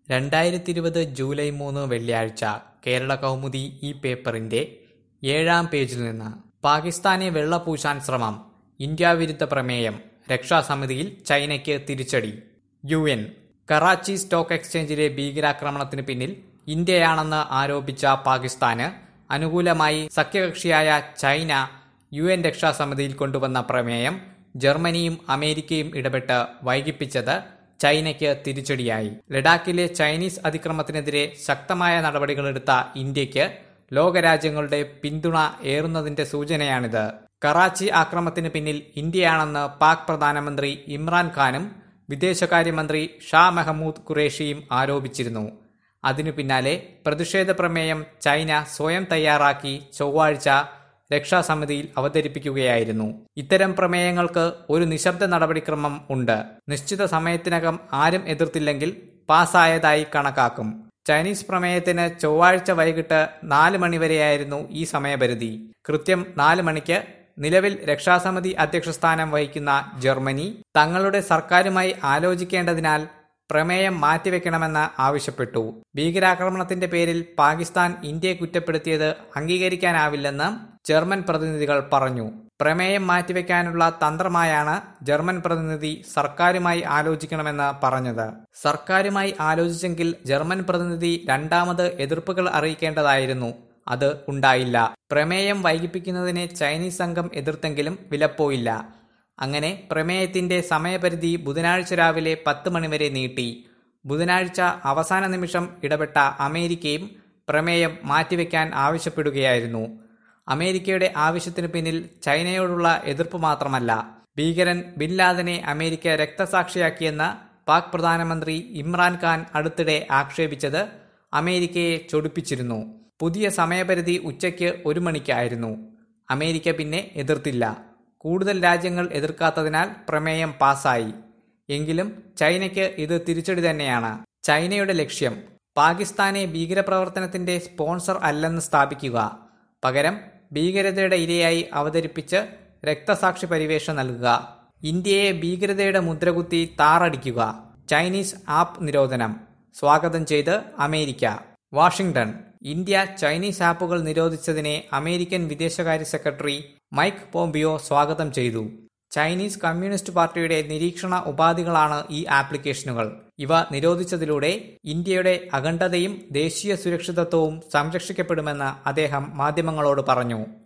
രണ്ടായിരത്തി ഇരുപത് ജൂലൈ മൂന്ന് വെള്ളിയാഴ്ച കേരള കൗമുദി ഈ പേപ്പറിന്റെ ഏഴാം പേജിൽ നിന്ന് പാകിസ്ഥാനെ വെള്ളപൂശാൻ ശ്രമം ഇന്ത്യ വിരുദ്ധ പ്രമേയം രക്ഷാസമിതിയിൽ ചൈനയ്ക്ക് തിരിച്ചടി യു എൻ കറാച്ചി സ്റ്റോക്ക് എക്സ്ചേഞ്ചിലെ ഭീകരാക്രമണത്തിന് പിന്നിൽ ഇന്ത്യയാണെന്ന് ആരോപിച്ച പാകിസ്ഥാന് അനുകൂലമായി സഖ്യകക്ഷിയായ ചൈന യു എൻ രക്ഷാസമിതിയിൽ കൊണ്ടുവന്ന പ്രമേയം ജർമ്മനിയും അമേരിക്കയും ഇടപെട്ട് വൈകിപ്പിച്ചത് ചൈനയ്ക്ക് തിരിച്ചടിയായി ലഡാക്കിലെ ചൈനീസ് അതിക്രമത്തിനെതിരെ ശക്തമായ നടപടികളെടുത്ത ഇന്ത്യക്ക് ലോകരാജ്യങ്ങളുടെ പിന്തുണ ഏറുന്നതിന്റെ സൂചനയാണിത് കറാച്ചി ആക്രമണത്തിന് പിന്നിൽ ഇന്ത്യയാണെന്ന് പാക് പ്രധാനമന്ത്രി ഇമ്രാൻഖാനും വിദേശകാര്യമന്ത്രി ഷാ മെഹമ്മൂദ് ഖുറേഷിയും ആരോപിച്ചിരുന്നു അതിനു പിന്നാലെ പ്രതിഷേധ പ്രമേയം ചൈന സ്വയം തയ്യാറാക്കി ചൊവ്വാഴ്ച രക്ഷാസമിതിയിൽ അവതരിപ്പിക്കുകയായിരുന്നു ഇത്തരം പ്രമേയങ്ങൾക്ക് ഒരു നിശബ്ദ നടപടിക്രമം ഉണ്ട് നിശ്ചിത സമയത്തിനകം ആരും എതിർത്തില്ലെങ്കിൽ പാസ്സായതായി കണക്കാക്കും ചൈനീസ് പ്രമേയത്തിന് ചൊവ്വാഴ്ച വൈകിട്ട് നാല് മണിവരെയായിരുന്നു ഈ സമയപരിധി കൃത്യം നാല് മണിക്ക് നിലവിൽ രക്ഷാസമിതി അധ്യക്ഷസ്ഥാനം വഹിക്കുന്ന ജർമ്മനി തങ്ങളുടെ സർക്കാരുമായി ആലോചിക്കേണ്ടതിനാൽ പ്രമേയം മാറ്റിവെക്കണമെന്ന് ആവശ്യപ്പെട്ടു ഭീകരാക്രമണത്തിന്റെ പേരിൽ പാകിസ്ഥാൻ ഇന്ത്യയെ കുറ്റപ്പെടുത്തിയത് അംഗീകരിക്കാനാവില്ലെന്ന് ജർമ്മൻ പ്രതിനിധികൾ പറഞ്ഞു പ്രമേയം മാറ്റിവെക്കാനുള്ള തന്ത്രമായാണ് ജർമ്മൻ പ്രതിനിധി സർക്കാരുമായി ആലോചിക്കണമെന്ന് പറഞ്ഞത് സർക്കാരുമായി ആലോചിച്ചെങ്കിൽ ജർമ്മൻ പ്രതിനിധി രണ്ടാമത് എതിർപ്പുകൾ അറിയിക്കേണ്ടതായിരുന്നു അത് ഉണ്ടായില്ല പ്രമേയം വൈകിപ്പിക്കുന്നതിനെ ചൈനീസ് സംഘം എതിർത്തെങ്കിലും വിലപ്പോയില്ല അങ്ങനെ പ്രമേയത്തിന്റെ സമയപരിധി ബുധനാഴ്ച രാവിലെ പത്ത് മണിവരെ നീട്ടി ബുധനാഴ്ച അവസാന നിമിഷം ഇടപെട്ട അമേരിക്കയും പ്രമേയം മാറ്റിവെക്കാൻ ആവശ്യപ്പെടുകയായിരുന്നു അമേരിക്കയുടെ ആവശ്യത്തിനു പിന്നിൽ ചൈനയോടുള്ള എതിർപ്പ് മാത്രമല്ല ഭീകരൻ ബിൻ ലാദനെ അമേരിക്ക രക്തസാക്ഷിയാക്കിയെന്ന് പാക് പ്രധാനമന്ത്രി ഇമ്രാൻഖാൻ അടുത്തിടെ ആക്ഷേപിച്ചത് അമേരിക്കയെ ചൊടിപ്പിച്ചിരുന്നു പുതിയ സമയപരിധി ഉച്ചയ്ക്ക് ഒരു മണിക്കായിരുന്നു അമേരിക്ക പിന്നെ എതിർത്തില്ല കൂടുതൽ രാജ്യങ്ങൾ എതിർക്കാത്തതിനാൽ പ്രമേയം പാസായി എങ്കിലും ചൈനയ്ക്ക് ഇത് തിരിച്ചടി തന്നെയാണ് ചൈനയുടെ ലക്ഷ്യം പാകിസ്ഥാനെ ഭീകരപ്രവർത്തനത്തിന്റെ സ്പോൺസർ അല്ലെന്ന് സ്ഥാപിക്കുക പകരം ഭീകരതയുടെ ഇരയായി അവതരിപ്പിച്ച് രക്തസാക്ഷി പരിവേഷ നൽകുക ഇന്ത്യയെ ഭീകരതയുടെ മുദ്രകുത്തി താറടിക്കുക ചൈനീസ് ആപ്പ് നിരോധനം സ്വാഗതം ചെയ്ത് അമേരിക്ക വാഷിംഗ്ടൺ ഇന്ത്യ ചൈനീസ് ആപ്പുകൾ നിരോധിച്ചതിനെ അമേരിക്കൻ വിദേശകാര്യ സെക്രട്ടറി മൈക്ക് പോംപിയോ സ്വാഗതം ചെയ്തു ചൈനീസ് കമ്മ്യൂണിസ്റ്റ് പാർട്ടിയുടെ നിരീക്ഷണ ഉപാധികളാണ് ഈ ആപ്ലിക്കേഷനുകൾ ഇവ നിരോധിച്ചതിലൂടെ ഇന്ത്യയുടെ അഖണ്ഡതയും ദേശീയ സുരക്ഷിതത്വവും സംരക്ഷിക്കപ്പെടുമെന്ന് അദ്ദേഹം മാധ്യമങ്ങളോട് പറഞ്ഞു